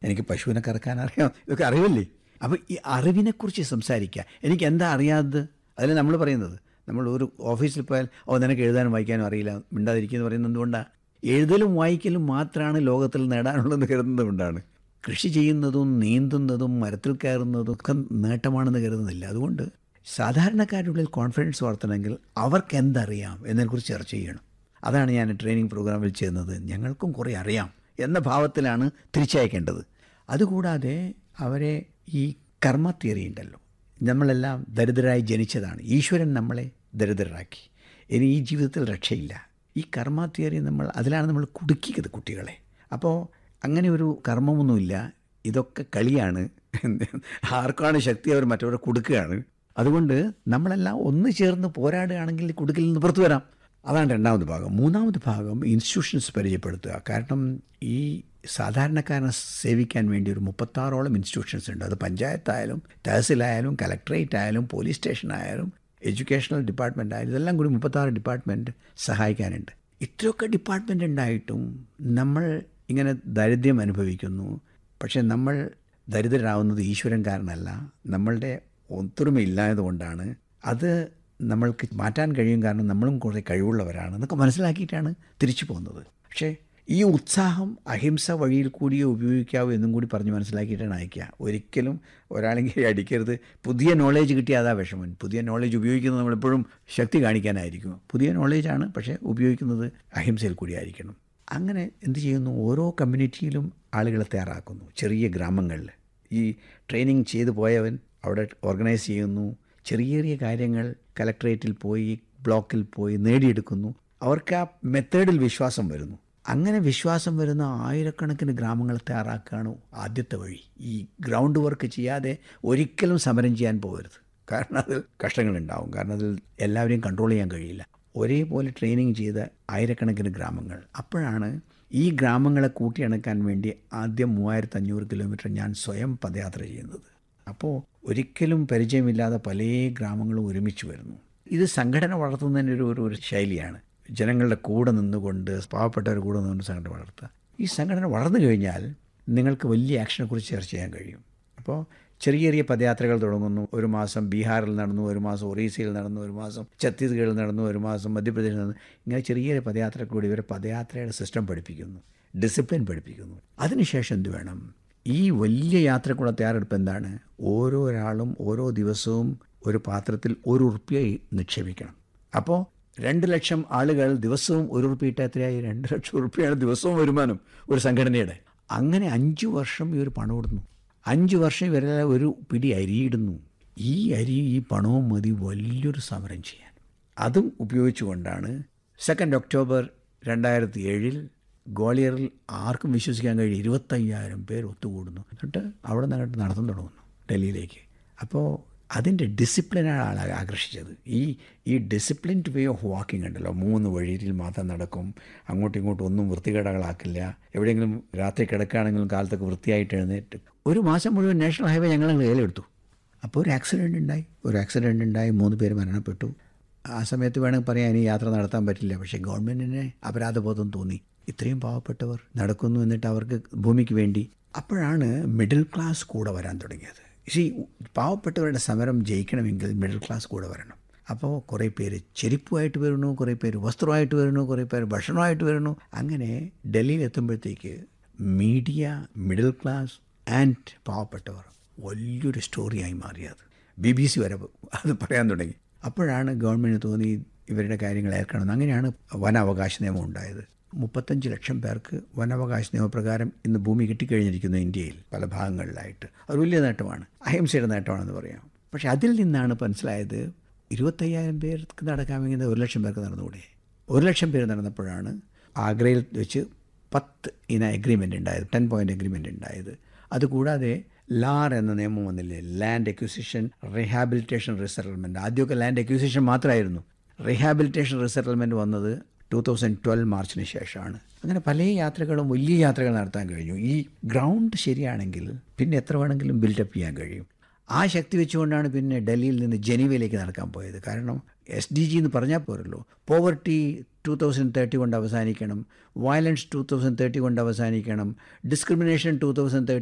എനിക്ക് പശുവിനെ കറക്കാൻ അറിയാം ഇതൊക്കെ അറിവില്ലേ അപ്പോൾ ഈ അറിവിനെക്കുറിച്ച് സംസാരിക്കുക എനിക്ക് എന്താ അറിയാത്തത് അതിൽ നമ്മൾ പറയുന്നത് നമ്മൾ ഒരു ഓഫീസിൽ പോയാൽ ഓ നിനക്ക് എഴുതാനും വായിക്കാനും അറിയില്ല മിണ്ടാതിരിക്കുന്നു പറയുന്നത് എന്തുകൊണ്ടാണ് എഴുതലും വായിക്കലും മാത്രമാണ് ലോകത്തിൽ നേടാനുള്ളതെന്ന് കരുതുന്നത് കൊണ്ടാണ് കൃഷി ചെയ്യുന്നതും നീന്തുന്നതും മരത്തിൽ കയറുന്നതും ഒക്കെ നേട്ടമാണെന്ന് കരുതുന്നില്ല അതുകൊണ്ട് സാധാരണക്കാരുടെ കോൺഫിഡൻസ് വളർത്തണമെങ്കിൽ അവർക്ക് എന്തറിയാം എന്നതിനെക്കുറിച്ച് ചർച്ച ചെയ്യണം അതാണ് ഞാൻ ട്രെയിനിങ് പ്രോഗ്രാമിൽ ചെയ്യുന്നത് ഞങ്ങൾക്കും കുറേ അറിയാം എന്ന ഭാവത്തിലാണ് തിരിച്ചയക്കേണ്ടത് അതുകൂടാതെ അവരെ ഈ കർമ്മ തിയറി ഉണ്ടല്ലോ നമ്മളെല്ലാം ദരിദ്രരായി ജനിച്ചതാണ് ഈശ്വരൻ നമ്മളെ ദരിദ്രരാക്കി ഇനി ഈ ജീവിതത്തിൽ രക്ഷയില്ല ഈ കർമ്മ തിയറി നമ്മൾ അതിലാണ് നമ്മൾ കുടുക്കിയത് കുട്ടികളെ അപ്പോൾ അങ്ങനെ ഒരു കർമ്മമൊന്നുമില്ല ഇതൊക്കെ കളിയാണ് ആർക്കാണ് ശക്തി അവർ മറ്റവരെ കൊടുക്കുകയാണ് അതുകൊണ്ട് നമ്മളെല്ലാം ഒന്ന് ചേർന്ന് പോരാടുകയാണെങ്കിൽ കുടുക്കിൽ നിന്ന് പുറത്തു വരാം അതാണ് രണ്ടാമത് ഭാഗം മൂന്നാമത് ഭാഗം ഇൻസ്റ്റിറ്റ്യൂഷൻസ് പരിചയപ്പെടുത്തുക കാരണം ഈ സാധാരണക്കാരനെ സേവിക്കാൻ വേണ്ടി ഒരു മുപ്പത്താറോളം ഇൻസ്റ്റിറ്റ്യൂഷൻസ് ഉണ്ട് അത് പഞ്ചായത്തായാലും തഹസിലായാലും കലക്ട്രേറ്റ് ആയാലും പോലീസ് സ്റ്റേഷൻ ആയാലും എഡ്യൂക്കേഷണൽ ഡിപ്പാർട്ട്മെൻ്റ് ആയാലും ഇതെല്ലാം കൂടി മുപ്പത്താറ് ഡിപ്പാർട്ട്മെൻറ്റ് സഹായിക്കാനുണ്ട് ഇത്രയൊക്കെ ഡിപ്പാർട്ട്മെൻ്റ് ഉണ്ടായിട്ടും നമ്മൾ ഇങ്ങനെ ദരിദ്രം അനുഭവിക്കുന്നു പക്ഷേ നമ്മൾ ദരിദ്രരാവുന്നത് ഈശ്വരൻ കാരണമല്ല നമ്മളുടെ ഒത്തൊരുമയില്ലായതുകൊണ്ടാണ് അത് നമ്മൾക്ക് മാറ്റാൻ കഴിയും കാരണം നമ്മളും കുറേ കഴിവുള്ളവരാണ് എന്നൊക്കെ മനസ്സിലാക്കിയിട്ടാണ് തിരിച്ചു പോകുന്നത് പക്ഷേ ഈ ഉത്സാഹം അഹിംസ വഴിയിൽ കൂടിയേ ഉപയോഗിക്കാവൂ എന്നും കൂടി പറഞ്ഞ് മനസ്സിലാക്കിയിട്ടാണ് അയക്കുക ഒരിക്കലും ഒരാളെങ്കിലും അടിക്കരുത് പുതിയ നോളേജ് കിട്ടിയ അതാ വിഷമൻ പുതിയ നോളേജ് ഉപയോഗിക്കുന്നത് നമ്മളെപ്പോഴും ശക്തി കാണിക്കാനായിരിക്കും പുതിയ നോളേജാണ് പക്ഷേ ഉപയോഗിക്കുന്നത് അഹിംസയിൽ കൂടി ആയിരിക്കണം അങ്ങനെ എന്ത് ചെയ്യുന്നു ഓരോ കമ്മ്യൂണിറ്റിയിലും ആളുകളെ തയ്യാറാക്കുന്നു ചെറിയ ഗ്രാമങ്ങളിൽ ഈ ട്രെയിനിങ് ചെയ്തു പോയവൻ അവിടെ ഓർഗനൈസ് ചെയ്യുന്നു ചെറിയ ചെറിയ കാര്യങ്ങൾ കലക്ട്രേറ്റിൽ പോയി ബ്ലോക്കിൽ പോയി നേടിയെടുക്കുന്നു അവർക്ക് ആ മെത്തേഡിൽ വിശ്വാസം വരുന്നു അങ്ങനെ വിശ്വാസം വരുന്ന ആയിരക്കണക്കിന് ഗ്രാമങ്ങൾ തയ്യാറാക്കുകയാണ് ആദ്യത്തെ വഴി ഈ ഗ്രൗണ്ട് വർക്ക് ചെയ്യാതെ ഒരിക്കലും സമരം ചെയ്യാൻ പോകരുത് കാരണം അതിൽ കഷ്ടങ്ങളുണ്ടാവും കാരണം അതിൽ എല്ലാവരെയും കൺട്രോൾ ചെയ്യാൻ കഴിയില്ല ഒരേപോലെ ട്രെയിനിങ് ചെയ്ത ആയിരക്കണക്കിന് ഗ്രാമങ്ങൾ അപ്പോഴാണ് ഈ ഗ്രാമങ്ങളെ കൂട്ടിയണക്കാൻ വേണ്ടി ആദ്യം മൂവായിരത്തി അഞ്ഞൂറ് കിലോമീറ്റർ ഞാൻ സ്വയം പദയാത്ര ചെയ്യുന്നത് അപ്പോൾ ഒരിക്കലും പരിചയമില്ലാതെ പല ഗ്രാമങ്ങളും ഒരുമിച്ച് വരുന്നു ഇത് സംഘടന വളർത്തുന്നതിൻ്റെ ഒരു ഒരു ശൈലിയാണ് ജനങ്ങളുടെ കൂടെ നിന്നുകൊണ്ട് പാവപ്പെട്ടവർ കൂടെ നിന്നുകൊണ്ട് സംഘടന വളർത്തുക ഈ സംഘടന വളർന്നു കഴിഞ്ഞാൽ നിങ്ങൾക്ക് വലിയ ആക്ഷനെക്കുറിച്ച് ചർച്ച ചെയ്യാൻ കഴിയും അപ്പോൾ ചെറിയ ചെറിയ പദയാത്രകൾ തുടങ്ങുന്നു ഒരു മാസം ബീഹാറിൽ നടന്നു ഒരു മാസം ഒറീസയിൽ നടന്നു ഒരു മാസം ഛത്തീസ്ഗഡിൽ നടന്നു ഒരു മാസം മധ്യപ്രദേശിൽ നടന്നു ഇങ്ങനെ ചെറിയ ചെറിയ പദയാത്രക്കൂടി ഇവരെ പദയാത്രയുടെ സിസ്റ്റം പഠിപ്പിക്കുന്നു ഡിസിപ്ലിൻ പഠിപ്പിക്കുന്നു അതിനുശേഷം എന്ത് വേണം ഈ വലിയ യാത്രക്കുള്ള തയ്യാറെടുപ്പ് എന്താണ് ഓരോ ഒരാളും ഓരോ ദിവസവും ഒരു പാത്രത്തിൽ ഒരു ഉറുപ്പ്യ നിക്ഷേപിക്കണം അപ്പോൾ രണ്ട് ലക്ഷം ആളുകൾ ദിവസവും ഒരു ഉറുപ്പിട്ട എത്രയായി രണ്ട് ലക്ഷം ഉറുപ്പിയാണ് ദിവസവും വരുമാനം ഒരു സംഘടനയുടെ അങ്ങനെ അഞ്ച് വർഷം ഇവർ പണം ഇടുന്നു അഞ്ച് വർഷം ഇവരെ ഒരു പിടി അരിയിടുന്നു ഈ അരി ഈ പണവും മതി വലിയൊരു സമരം ചെയ്യാൻ അതും ഉപയോഗിച്ചുകൊണ്ടാണ് സെക്കൻഡ് ഒക്ടോബർ രണ്ടായിരത്തി ഏഴിൽ ഗ്വാളിയറിൽ ആർക്കും വിശ്വസിക്കാൻ കഴിയും ഇരുപത്തയ്യായിരം പേർ ഒത്തുകൂടുന്നു എന്നിട്ട് അവിടെ നിന്നിട്ട് നടത്തം തുടങ്ങുന്നു ഡൽഹിയിലേക്ക് അപ്പോൾ അതിൻ്റെ ഡിസിപ്ലിനാണ് ആളെ ആകർഷിച്ചത് ഈ ഈ ഡിസിപ്ലിൻഡ് വേ ഓഫ് വാക്കിംഗ് ഉണ്ടല്ലോ മൂന്ന് വഴിയിൽ മാത്രം നടക്കും അങ്ങോട്ടും ഇങ്ങോട്ടും ഒന്നും വൃത്തികേടകളാക്കില്ല എവിടെയെങ്കിലും രാത്രി കിടക്കുകയാണെങ്കിലും കാലത്തൊക്കെ വൃത്തിയായിട്ട് എഴുന്നേറ്റ് ഒരു മാസം മുഴുവൻ നാഷണൽ ഹൈവേ ഞങ്ങൾ കയ്യിലെടുത്തു അപ്പോൾ ഒരു ആക്സിഡൻ്റ് ഉണ്ടായി ഒരു ആക്സിഡൻ്റ് ഉണ്ടായി മൂന്ന് പേര് മരണപ്പെട്ടു ആ സമയത്ത് വേണമെങ്കിൽ പറയാൻ ഇനി യാത്ര നടത്താൻ പറ്റില്ല പക്ഷേ ഗവൺമെൻറ്റിന് അപരാധബോധം തോന്നി ഇത്രയും പാവപ്പെട്ടവർ നടക്കുന്നു എന്നിട്ട് അവർക്ക് ഭൂമിക്ക് വേണ്ടി അപ്പോഴാണ് മിഡിൽ ക്ലാസ് കൂടെ വരാൻ തുടങ്ങിയത് ഈ പാവപ്പെട്ടവരുടെ സമരം ജയിക്കണമെങ്കിൽ മിഡിൽ ക്ലാസ് കൂടെ വരണം അപ്പോൾ കുറേ പേര് ചെരുപ്പുമായിട്ട് വരുന്നു കുറേ പേര് വസ്ത്രമായിട്ട് വരുന്നു കുറേ പേര് ഭക്ഷണമായിട്ട് വരുന്നു അങ്ങനെ ഡൽഹിയിൽ എത്തുമ്പോഴത്തേക്ക് മീഡിയ മിഡിൽ ക്ലാസ് ആൻഡ് പാവപ്പെട്ടവർ വലിയൊരു സ്റ്റോറിയായി മാറിയത് ബി ബി സി വരെ അത് പറയാൻ തുടങ്ങി അപ്പോഴാണ് ഗവൺമെൻറ് തോന്നി ഇവരുടെ കാര്യങ്ങൾ ഏൽക്കണം അങ്ങനെയാണ് വനാവകാശ നിയമം ഉണ്ടായത് മുപ്പത്തഞ്ച് ലക്ഷം പേർക്ക് വനാവകാശ നിയമപ്രകാരം ഇന്ന് ഭൂമി കിട്ടിക്കഴിഞ്ഞിരിക്കുന്നു ഇന്ത്യയിൽ പല ഭാഗങ്ങളിലായിട്ട് അത് വലിയ നേട്ടമാണ് അഹിംസയുടെ നേട്ടമാണെന്ന് പറയാം പക്ഷേ അതിൽ നിന്നാണ് മനസ്സിലായത് ഇരുപത്തയ്യായിരം പേർക്ക് നടക്കാമെങ്കിൽ ഒരു ലക്ഷം പേർക്ക് നടന്നുകൂടെ ഒരു ലക്ഷം പേര് നടന്നപ്പോഴാണ് ആഗ്രയിൽ വെച്ച് പത്ത് ഇന എഗ്രിമെൻ്റ് ഉണ്ടായത് ടെൻ പോയിൻ്റ് എഗ്രിമെൻ്റ് ഉണ്ടായത് അതുകൂടാതെ ലാർ എന്ന നിയമം വന്നില്ലേ ലാൻഡ് എക്വിസിഷൻ റീഹാബിലിറ്റേഷൻ റിസെറ്റിൽമെൻറ്റ് ആദ്യമൊക്കെ ലാൻഡ് എക്വിസിഷൻ മാത്രമായിരുന്നു റീഹാബിലിറ്റേഷൻ റിസെറ്റിൽമെൻറ്റ് വന്നത് ടു തൗസൻഡ് ട്വൽവ് മാർച്ചിന് ശേഷമാണ് അങ്ങനെ പല യാത്രകളും വലിയ യാത്രകൾ നടത്താൻ കഴിഞ്ഞു ഈ ഗ്രൗണ്ട് ശരിയാണെങ്കിൽ പിന്നെ എത്ര വേണമെങ്കിലും ബിൽഡപ്പ് ചെയ്യാൻ കഴിയും ആ ശക്തി വെച്ചുകൊണ്ടാണ് പിന്നെ ഡൽഹിയിൽ നിന്ന് ജനീവയിലേക്ക് നടക്കാൻ പോയത് കാരണം എസ് ഡി ജി എന്ന് പറഞ്ഞാൽ പോരല്ലോ പോവർട്ടി ടു തൗസൻഡ് തേർട്ടി കൊണ്ട് അവസാനിക്കണം വയലൻസ് ടു തൗസൻഡ് തേർട്ടി കൊണ്ട് അവസാനിക്കണം ഡിസ്ക്രിമിനേഷൻ ടു തൗസൻഡ്